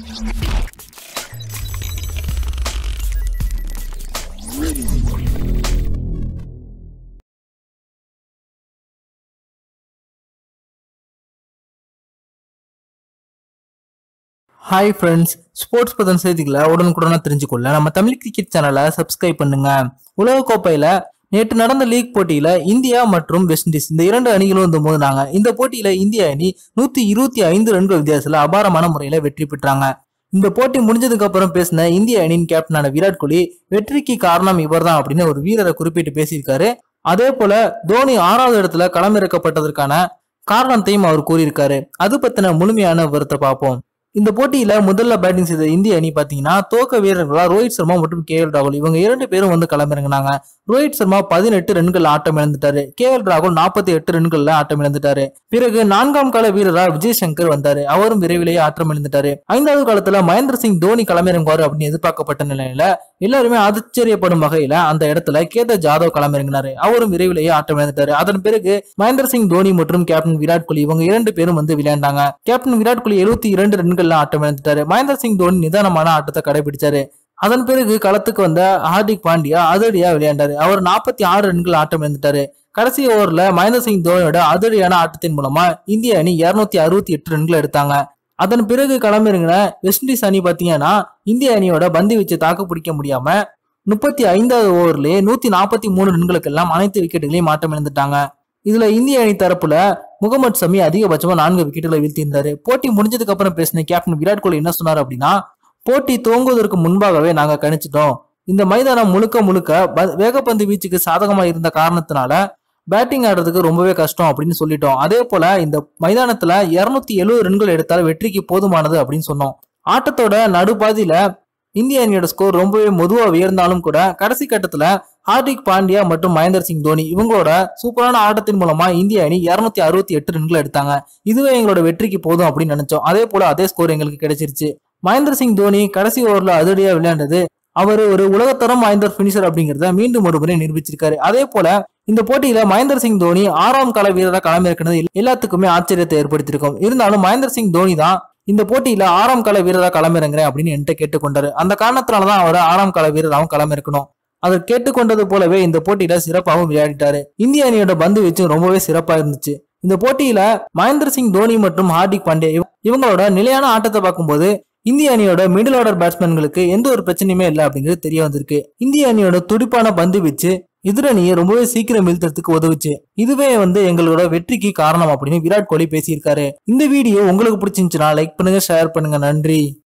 hi friends sports பற்றின செய்திகளை உடனுக்குடனே தெரிஞ்சுக்கொள்ள நம்ம தமிழ் கிரிக்கெட் சேனலை சப்ஸ்கிரைப் பண்ணுங்க உலகக்கோப்பையில நேற்று நடந்த லீக் போட்டியில இந்தியா மற்றும் வெஸ்ட் இண்டீஸ் இந்த இரண்டு அணிகளும் வந்து மோதினாங்க இந்த போட்டியில இந்திய அணி நூத்தி இருபத்தி ஐந்து ரன்கள் வித்தியாசத்துல அபாரமான முறையில வெற்றி பெற்றாங்க இந்த போட்டி முடிஞ்சதுக்கு அப்புறம் பேசின இந்திய அணியின் கேப்டனான விராட் கோலி வெற்றிக்கு காரணம் இவர்தான் அப்படின்னு ஒரு வீரரை குறிப்பிட்டு பேசியிருக்காரு அதே போல தோனி ஆறாவது இடத்துல களமிறக்கப்பட்டதற்கான காரணத்தையும் அவர் கூறியிருக்காரு அது பத்தின முழுமையான விவரத்தை பார்ப்போம் இந்த போட்டியில முதல்ல பேட்டிங் செய்த இந்திய அணி பாத்தீங்கன்னா தோக்க வீரர்களா ரோஹித் சர்மா மற்றும் கே எல் ராகுல் இவங்க இரண்டு பேரும் வந்து களமிறங்கினாங்க ரோஹித் சர்மா பதினெட்டு ரன்கள் ஆட்டம் இழந்துட்டாரு கே எல் ராகுல் நாற்பத்தி எட்டு ரன்கள்ல ஆட்டம் இழந்துட்டாரு பிறகு நான்காம் கால வீரரா விஜய் சங்கர் வந்தாரு அவரும் விரைவிலேயே ஆட்டம் இழந்துட்டாரு ஐந்தாவது காலத்துல மகேந்திர சிங் தோனி களமிறங்குவாரு அப்படின்னு எதிர்பார்க்கப்பட்ட நிலையில எல்லாருமே ஆச்சரியப்படும் வகையில அந்த இடத்துல கேதர் ஜாதவ் களமிறங்கினாரு அவரும் விரைவிலேயே ஆட்டம் இழந்துட்டாரு அதன் பிறகு மகேந்திர சிங் தோனி மற்றும் கேப்டன் விராட் கோலி இவங்க இரண்டு பேரும் வந்து விளையாண்டாங்க கேப்டன் விராட் கோலி எழுபத்தி இரண்டு ரன்கள்ல ஆட்டம் இழந்துட்டாரு மகேந்திர சிங் தோனி நிதானமான ஆட்டத்தை கடைபிடிச்சாரு அதன் பிறகு களத்துக்கு வந்த ஹார்திக் பாண்டியா அதிரடியா விளையாண்டாரு அவர் நாற்பத்தி ஆறு ரன்கள் ஆட்டம் இழந்துட்டாரு கடைசி ஓவர்ல மகேந்திர சிங் தோனியோட அதிரடியான ஆட்டத்தின் மூலமா இந்திய அணி இருநூத்தி அறுபத்தி எட்டு ரன்கள் எடுத்தாங்க அதன் பிறகு களமிறங்கின வெஸ்ட் இண்டீஸ் அணி பாத்தீங்கன்னா இந்திய அணியோட பந்து வீச்சு தாக்கு பிடிக்க முடியாம முப்பத்தி ஐந்தாவது ஓவர்லயே நூத்தி நாற்பத்தி மூணு ரன்களுக்கெல்லாம் அனைத்து விக்கெட்டுகளையும் ஆட்டம் இழந்துட்டாங்க இதுல இந்திய அணி தரப்புல முகமது சமி அதிகபட்சமா நான்கு விக்கெட்டுகளை வீழ்த்தியிருந்தாரு போட்டி முடிஞ்சதுக்கு அப்புறம் பேசின கேப்டன் விராட் கோலி என்ன சொன்னார் அப்படின்னா போட்டி துவங்குவதற்கு முன்பாகவே நாங்க கணிச்சிட்டோம் இந்த மைதானம் முழுக்க முழுக்க ப- வேகப்பந்து வீச்சுக்கு சாதகமா இருந்த காரணத்தினால பேட்டிங் ஆடுறதுக்கு ரொம்பவே கஷ்டம் அப்படின்னு சொல்லிட்டோம் அதே போல இந்த மைதானத்துல 270 எழுபது ரன்கள் எடுத்தால் வெற்றிக்கு போதுமானது அப்படின்னு சொன்னோம் ஆட்டத்தோட நடுபாதியில இந்திய அணியோட ஸ்கோர் ரொம்பவே மெதுவா உயர்ந்தாலும் கூட கடைசி கட்டத்துல ஹார்திக் பாண்டியா மற்றும் மகேந்திர சிங் தோனி இவங்களோட சூப்பரான ஆட்டத்தின் மூலமா இந்திய அணி 268 அறுபத்தி எட்டு ரன்கள் எடுத்தாங்க இதுவே எங்களோட வெற்றிக்கு போதும் அப்படின்னு நினைச்சோம் அதே போல அதே ஸ்கோர் எங்களுக்கு கிடைச்சிருச்சு மகேந்திர சிங் தோனி கடைசி ஓவர்ல அதிரடியா விளையாண்டது அவர் ஒரு உலகத்தரம் வாய்ந்த பினிஷர் அப்படிங்கறத மீண்டும் ஒரு முறை நிரூபிச்சிருக்காரு அதே போல இந்த போட்டியில மகேந்திர சிங் தோனி ஆறாம் கால வீரராக களமிறக்கினது எல்லாத்துக்குமே ஆச்சரியத்தை ஏற்படுத்தியிருக்கும் இருந்தாலும் மகேந்திர சிங் தோனி தான் இந்த போட்டியில ஆறாம் கால வீரராக களமிறங்குறேன் அப்படின்னு என்கிட்ட கேட்டுக்கொண்டாரு அந்த காரணத்தினாலதான் அவர் ஆறாம் கால வீரராகவும் களமிறக்கணும் அதை கேட்டுக்கொண்டது போலவே இந்த போட்டியில சிறப்பாகவும் விளையாடிட்டாரு இந்திய அணியோட பந்து வீச்சும் ரொம்பவே சிறப்பா இருந்துச்சு இந்த போட்டியில மகேந்திர சிங் தோனி மற்றும் ஹார்திக் பாண்டியா இவ- இவங்களோட நிலையான ஆட்டத்தை பார்க்கும்போது இந்திய அணியோட மிடில் ஆர்டர் பேட்ஸ்மேன்களுக்கு எந்த ஒரு பிரச்சனையுமே இல்லை அப்படிங்கிறது தெரிய வந்திருக்கு இந்திய அணியோட துடிப்பான பந்து வீச்சு எதிரணியை ரொம்பவே சீக்கிரம் வீழ்த்துறதுக்கு உதவுச்சு இதுவே வந்து எங்களோட வெற்றிக்கு காரணம் அப்படின்னு விராட் கோலி பேசியிருக்காரு இந்த வீடியோ உங்களுக்கு பிடிச்சிருந்துச்சுன்னா லைக் பண்ணுங்க ஷேர் பண்ணுங்க நன்றி